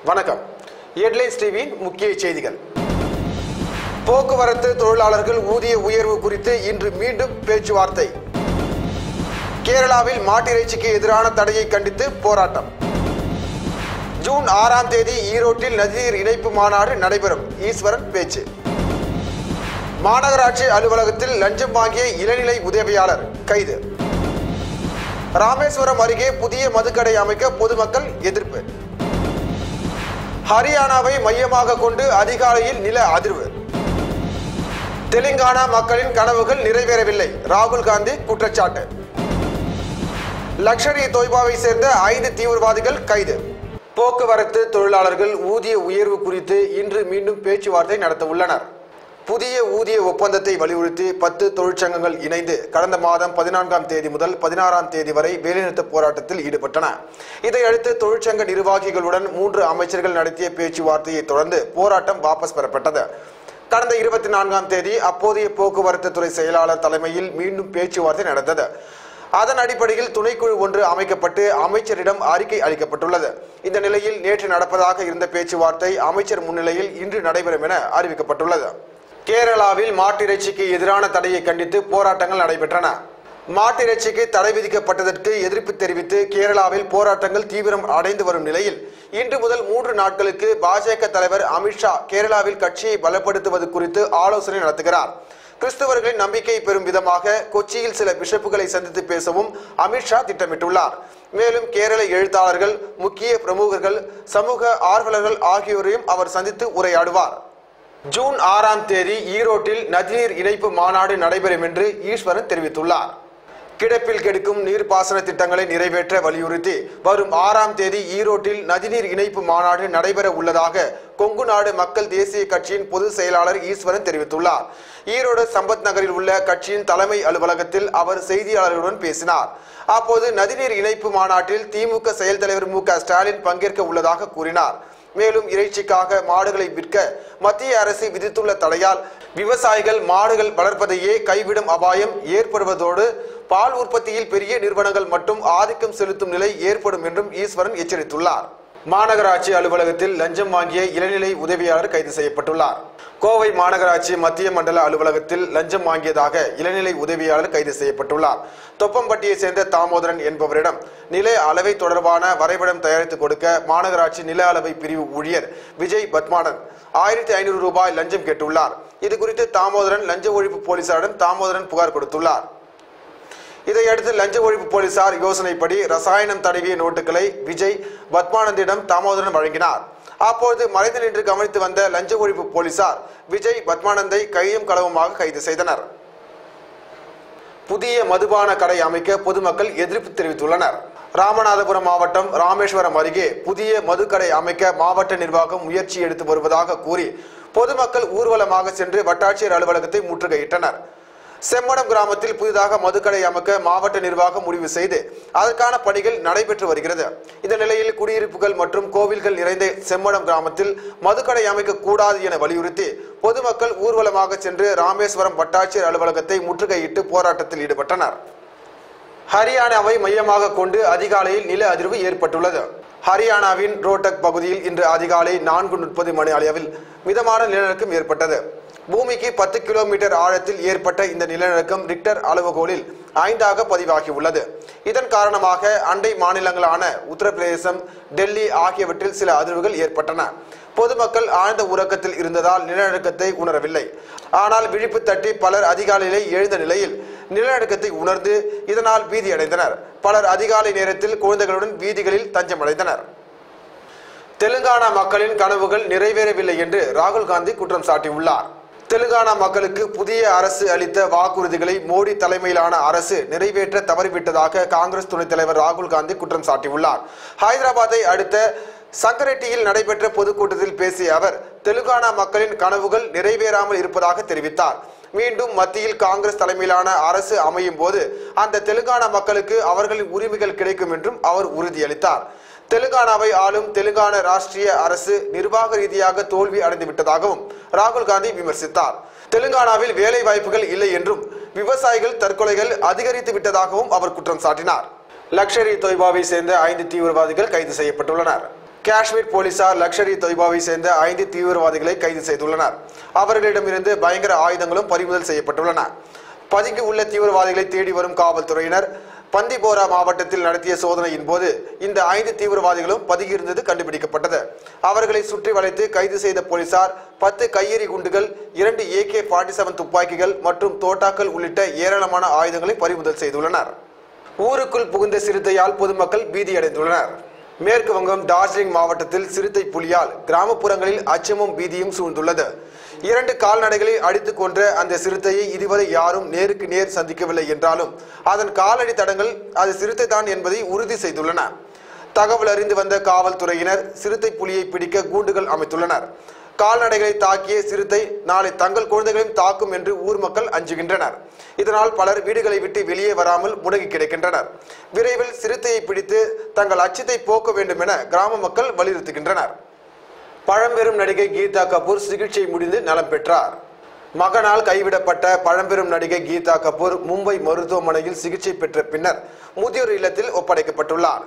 வணக்கம் ஹெட்லைன்ஸ் டிவியின் முக்கிய செய்திகள் போக்குவரத்து தொழிலாளர்கள் ஊதிய உயர்வு குறித்து இன்று மீண்டும் பேச்சுவார்த்தை கேரளாவில் மாட்டிறைச்சிக்கு எதிரான தடையை கண்டித்து போராட்டம் ஜூன் ஆறாம் தேதி ஈரோட்டில் நதிநீர் இணைப்பு மாநாடு நடைபெறும் ஈஸ்வரன் பேச்சு மாநகராட்சி அலுவலகத்தில் லஞ்சம் வாங்கிய இளநிலை உதவியாளர் கைது ராமேஸ்வரம் அருகே புதிய மதுக்கடை அமைக்க பொதுமக்கள் எதிர்ப்பு ஹரியானாவை மையமாக கொண்டு அதிகாலையில் நில அதிர்வு தெலுங்கானா மக்களின் கனவுகள் நிறைவேறவில்லை ராகுல் காந்தி குற்றச்சாட்டு லக்ஷரி தொய்பாவை சேர்ந்த ஐந்து தீவிரவாதிகள் கைது போக்குவரத்து தொழிலாளர்கள் ஊதிய உயர்வு குறித்து இன்று மீண்டும் பேச்சுவார்த்தை நடத்த உள்ளனர் புதிய ஊதிய ஒப்பந்தத்தை வலியுறுத்தி பத்து தொழிற்சங்கங்கள் இணைந்து கடந்த மாதம் பதினான்காம் தேதி முதல் பதினாறாம் தேதி வரை வேலைநிறுத்த போராட்டத்தில் ஈடுபட்டன இதையடுத்து தொழிற்சங்க நிர்வாகிகளுடன் மூன்று அமைச்சர்கள் நடத்திய பேச்சுவார்த்தையை தொடர்ந்து போராட்டம் வாபஸ் பெறப்பட்டது கடந்த இருபத்தி நான்காம் தேதி அப்போதைய போக்குவரத்து துறை செயலாளர் தலைமையில் மீண்டும் பேச்சுவார்த்தை நடந்தது அதன் அடிப்படையில் துணைக்குழு ஒன்று அமைக்கப்பட்டு அமைச்சரிடம் அறிக்கை அளிக்கப்பட்டுள்ளது இந்த நிலையில் நேற்று நடப்பதாக இருந்த பேச்சுவார்த்தை அமைச்சர் முன்னிலையில் இன்று நடைபெறும் என அறிவிக்கப்பட்டுள்ளது கேரளாவில் மாட்டிறைச்சிக்கு எதிரான தடையை கண்டித்து போராட்டங்கள் நடைபெற்றன மாட்டிறைச்சிக்கு தடை விதிக்கப்பட்டதற்கு எதிர்ப்பு தெரிவித்து கேரளாவில் போராட்டங்கள் தீவிரம் அடைந்து வரும் நிலையில் இன்று முதல் மூன்று நாட்களுக்கு பாஜக தலைவர் அமித்ஷா கேரளாவில் கட்சியை பலப்படுத்துவது குறித்து ஆலோசனை நடத்துகிறார் கிறிஸ்தவர்களின் நம்பிக்கை பெறும் விதமாக கொச்சியில் சில பிஷப்புகளை சந்தித்து பேசவும் அமித்ஷா திட்டமிட்டுள்ளார் மேலும் கேரள எழுத்தாளர்கள் முக்கிய பிரமுகர்கள் சமூக ஆர்வலர்கள் ஆகியோரையும் அவர் சந்தித்து உரையாடுவார் ஜூன் ஆறாம் தேதி ஈரோட்டில் நதிநீர் இணைப்பு மாநாடு நடைபெறும் என்று ஈஸ்வரன் தெரிவித்துள்ளார் கிடப்பில் கெடுக்கும் நீர்ப்பாசன திட்டங்களை நிறைவேற்ற வலியுறுத்தி வரும் ஆறாம் தேதி ஈரோட்டில் நதிநீர் இணைப்பு மாநாடு நடைபெற உள்ளதாக கொங்கு நாடு மக்கள் தேசிய கட்சியின் பொதுச் செயலாளர் ஈஸ்வரன் தெரிவித்துள்ளார் ஈரோடு சம்பத் நகரில் உள்ள கட்சியின் தலைமை அலுவலகத்தில் அவர் செய்தியாளர்களுடன் பேசினார் அப்போது நதிநீர் இணைப்பு மாநாட்டில் திமுக செயல் தலைவர் மு க ஸ்டாலின் பங்கேற்க உள்ளதாக கூறினார் மேலும் இறைச்சிக்காக மாடுகளை விற்க மத்திய அரசு விதித்துள்ள தடையால் விவசாயிகள் மாடுகள் வளர்ப்பதையே கைவிடும் அபாயம் ஏற்படுவதோடு பால் உற்பத்தியில் பெரிய நிறுவனங்கள் மட்டும் ஆதிக்கம் செலுத்தும் நிலை ஏற்படும் என்றும் ஈஸ்வரன் எச்சரித்துள்ளார் மாநகராட்சி அலுவலகத்தில் லஞ்சம் வாங்கிய இளநிலை உதவியாளர் கைது செய்யப்பட்டுள்ளார் கோவை மாநகராட்சி மத்திய மண்டல அலுவலகத்தில் லஞ்சம் வாங்கியதாக இளநிலை உதவியாளர் கைது செய்யப்பட்டுள்ளார் தொப்பம்பட்டியை சேர்ந்த தாமோதரன் என்பவரிடம் நில அளவை தொடர்பான வரைபடம் தயாரித்து கொடுக்க மாநகராட்சி நில அளவை பிரிவு ஊழியர் விஜய் பத்மானன் ஆயிரத்தி ஐநூறு ரூபாய் லஞ்சம் கேட்டுள்ளார் இது குறித்து தாமோதரன் லஞ்ச ஒழிப்பு போலீசாரிடம் தாமோதரன் புகார் கொடுத்துள்ளார் இதையடுத்து லஞ்ச ஒழிப்பு போலீசார் யோசனைப்படி ரசாயனம் தடவிய நோட்டுகளை விஜய் பத்மானந்திடம் தாமோதரன் வழங்கினார் அப்போது மறைந்து நின்று கவனித்து வந்த லஞ்ச ஒழிப்பு போலீசார் விஜய் பத்மானந்தை கையும் களவுமாக கைது செய்தனர் புதிய மதுபான கடை அமைக்க பொதுமக்கள் எதிர்ப்பு தெரிவித்துள்ளனர் ராமநாதபுரம் மாவட்டம் ராமேஸ்வரம் அருகே புதிய மதுக்கடை அமைக்க மாவட்ட நிர்வாகம் முயற்சி எடுத்து வருவதாக கூறி பொதுமக்கள் ஊர்வலமாக சென்று வட்டாட்சியர் அலுவலகத்தை முற்றுகையிட்டனர் செம்மடம் கிராமத்தில் புதிதாக மதுக்கடை அமைக்க மாவட்ட நிர்வாகம் முடிவு செய்து அதற்கான பணிகள் நடைபெற்று வருகிறது இந்த நிலையில் குடியிருப்புகள் மற்றும் கோவில்கள் நிறைந்த செம்மடம் கிராமத்தில் மதுக்கடை அமைக்க கூடாது என வலியுறுத்தி பொதுமக்கள் ஊர்வலமாக சென்று ராமேஸ்வரம் வட்டாட்சியர் அலுவலகத்தை முற்றுகையிட்டு போராட்டத்தில் ஈடுபட்டனர் ஹரியானாவை மையமாக கொண்டு அதிகாலையில் நில அதிர்வு ஏற்பட்டுள்ளது ஹரியானாவின் ரோட்டக் பகுதியில் இன்று அதிகாலை நான்கு முப்பது மணி அளவில் மிதமான நிலநடுக்கம் ஏற்பட்டது பூமிக்கு பத்து கிலோமீட்டர் ஆழத்தில் ஏற்பட்ட இந்த நிலநடுக்கம் ரிக்டர் அளவுகோலில் ஐந்தாக பதிவாகியுள்ளது இதன் காரணமாக அண்டை மாநிலங்களான உத்தரப்பிரதேசம் டெல்லி ஆகியவற்றில் சில அதிர்வுகள் ஏற்பட்டன பொதுமக்கள் ஆழ்ந்த உறக்கத்தில் இருந்ததால் நிலநடுக்கத்தை உணரவில்லை ஆனால் விழிப்பு தட்டி பலர் அதிகாலையிலே எழுந்த நிலையில் நிலநடுக்கத்தை உணர்ந்து இதனால் பீதியடைந்தனர் பலர் அதிகாலை நேரத்தில் குழந்தைகளுடன் வீதிகளில் தஞ்சமடைந்தனர் தெலுங்கானா மக்களின் கனவுகள் நிறைவேறவில்லை என்று ராகுல் காந்தி குற்றம் சாட்டியுள்ளார் தெலுங்கானா மக்களுக்கு புதிய அரசு அளித்த வாக்குறுதிகளை மோடி தலைமையிலான அரசு நிறைவேற்ற தவறிவிட்டதாக காங்கிரஸ் துணைத் தலைவர் ராகுல் காந்தி குற்றம் சாட்டியுள்ளார் ஹைதராபாத்தை அடுத்த சங்கரெட்டியில் நடைபெற்ற பொதுக்கூட்டத்தில் பேசிய அவர் தெலுங்கானா மக்களின் கனவுகள் நிறைவேறாமல் இருப்பதாக தெரிவித்தார் மீண்டும் மத்தியில் காங்கிரஸ் தலைமையிலான அரசு அமையும் போது அந்த தெலுங்கானா மக்களுக்கு அவர்களின் உரிமைகள் கிடைக்கும் என்றும் அவர் உறுதியளித்தார் தெலுங்கானாவை ஆளும் தெலுங்கான ராஷ்டிரிய அரசு நிர்வாக ரீதியாக தோல்வி அடைந்து விட்டதாகவும் ராகுல் காந்தி விமர்சித்தார் தெலுங்கானாவில் வேலை வாய்ப்புகள் இல்லை என்றும் விவசாயிகள் தற்கொலைகள் அதிகரித்து விட்டதாகவும் அவர் குற்றம் சாட்டினார் லக்ஷரி தொய்பாவை சேர்ந்த ஐந்து தீவிரவாதிகள் கைது செய்யப்பட்டுள்ளனர் காஷ்மீர் போலீசார் லக்ஷர் இ தொய்பாவை சேர்ந்த ஐந்து தீவிரவாதிகளை கைது செய்துள்ளனர் அவர்களிடமிருந்து பயங்கர ஆயுதங்களும் பறிமுதல் செய்யப்பட்டுள்ளன பதுங்கி உள்ள தீவிரவாதிகளை தேடி வரும் காவல்துறையினர் பந்திபோரா மாவட்டத்தில் நடத்திய சோதனையின் போது இந்த ஐந்து தீவிரவாதிகளும் பதுங்கியிருந்தது கண்டுபிடிக்கப்பட்டது அவர்களை சுற்றி வளைத்து கைது செய்த போலீசார் பத்து கையெறி குண்டுகள் இரண்டு ஏகே ஃபார்ட்டி செவன் துப்பாக்கிகள் மற்றும் தோட்டாக்கள் உள்ளிட்ட ஏராளமான ஆயுதங்களை பறிமுதல் செய்துள்ளனர் ஊருக்குள் புகுந்த சிறுத்தையால் பொதுமக்கள் பீதியடைந்துள்ளனர் மேற்கு வங்கம் டார்ஜிலிங் மாவட்டத்தில் சிறுத்தை புலியால் கிராமப்புறங்களில் அச்சமும் பீதியும் சூழ்ந்துள்ளது இரண்டு கால்நடைகளை அடித்துக் கொன்ற அந்த சிறுத்தையை இதுவரை யாரும் நேருக்கு நேர் சந்திக்கவில்லை என்றாலும் அதன் காலடி தடங்கள் அது சிறுத்தை தான் என்பதை உறுதி செய்துள்ளன தகவல் அறிந்து வந்த காவல்துறையினர் சிறுத்தை புலியை பிடிக்க கூண்டுகள் அமைத்துள்ளனர் கால்நடைகளை தாக்கிய சிறுத்தை நாளை தங்கள் குழந்தைகளையும் தாக்கும் என்று ஊர் மக்கள் அஞ்சுகின்றனர் இதனால் பலர் வீடுகளை விட்டு வெளியே வராமல் முடங்கி கிடக்கின்றனர் விரைவில் சிறுத்தையை பிடித்து தங்கள் அச்சத்தை போக்க வேண்டும் என கிராம மக்கள் வலியுறுத்துகின்றனர் பழம்பெரும் நடிகை கீதா கபூர் சிகிச்சை முடிந்து நலம் பெற்றார் மகனால் கைவிடப்பட்ட பழம்பெரும் நடிகை கீதா கபூர் மும்பை மருத்துவமனையில் சிகிச்சை பெற்ற பின்னர் முதியோர் இல்லத்தில் ஒப்படைக்கப்பட்டுள்ளார்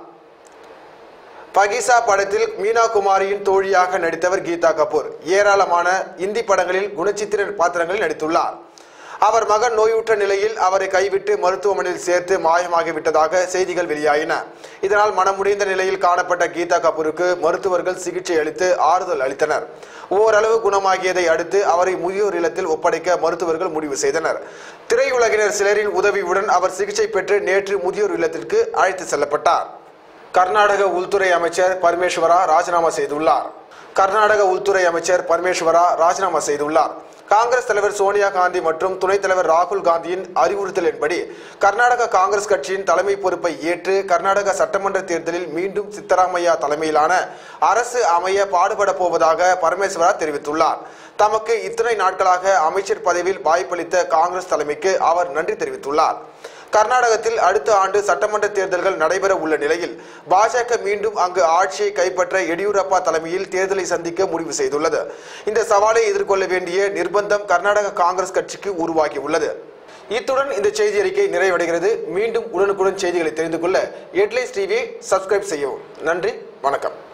பகிசா படத்தில் மீனா குமாரியின் தோழியாக நடித்தவர் கீதா கபூர் ஏராளமான இந்தி படங்களில் குணச்சித்திர பாத்திரங்களில் நடித்துள்ளார் அவர் மகன் நோயுற்ற நிலையில் அவரை கைவிட்டு மருத்துவமனையில் சேர்த்து மாயமாகிவிட்டதாக செய்திகள் வெளியாயின இதனால் மனமுடைந்த நிலையில் காணப்பட்ட கீதா கபூருக்கு மருத்துவர்கள் சிகிச்சை அளித்து ஆறுதல் அளித்தனர் ஓரளவு குணமாகியதை அடுத்து அவரை முதியோர் இல்லத்தில் ஒப்படைக்க மருத்துவர்கள் முடிவு செய்தனர் திரையுலகினர் சிலரின் உதவியுடன் அவர் சிகிச்சை பெற்று நேற்று முதியோர் இல்லத்திற்கு அழைத்து செல்லப்பட்டார் கர்நாடக உள்துறை அமைச்சர் பரமேஸ்வரா ராஜினாமா செய்துள்ளார் கர்நாடக உள்துறை அமைச்சர் பரமேஸ்வரா ராஜினாமா செய்துள்ளார் காங்கிரஸ் தலைவர் சோனியா காந்தி மற்றும் துணைத் தலைவர் ராகுல் காந்தியின் அறிவுறுத்தலின்படி கர்நாடக காங்கிரஸ் கட்சியின் தலைமை பொறுப்பை ஏற்று கர்நாடக சட்டமன்ற தேர்தலில் மீண்டும் சித்தராமையா தலைமையிலான அரசு அமைய பாடுபட போவதாக பரமேஸ்வரா தெரிவித்துள்ளார் தமக்கு இத்தனை நாட்களாக அமைச்சர் பதவியில் வாய்ப்பளித்த காங்கிரஸ் தலைமைக்கு அவர் நன்றி தெரிவித்துள்ளார் கர்நாடகத்தில் அடுத்த ஆண்டு சட்டமன்ற தேர்தல்கள் நடைபெற உள்ள நிலையில் பாஜக மீண்டும் அங்கு ஆட்சியை கைப்பற்ற எடியூரப்பா தலைமையில் தேர்தலை சந்திக்க முடிவு செய்துள்ளது இந்த சவாலை எதிர்கொள்ள வேண்டிய நிர்பந்தம் கர்நாடக காங்கிரஸ் கட்சிக்கு உருவாகி உள்ளது இத்துடன் இந்த செய்தி அறிக்கை நிறைவடைகிறது மீண்டும் உடனுக்குடன் செய்திகளை தெரிந்து கொள்ள ஹெட்லைன்ஸ் டிவியை சப்ஸ்கிரைப் செய்யவும் நன்றி வணக்கம்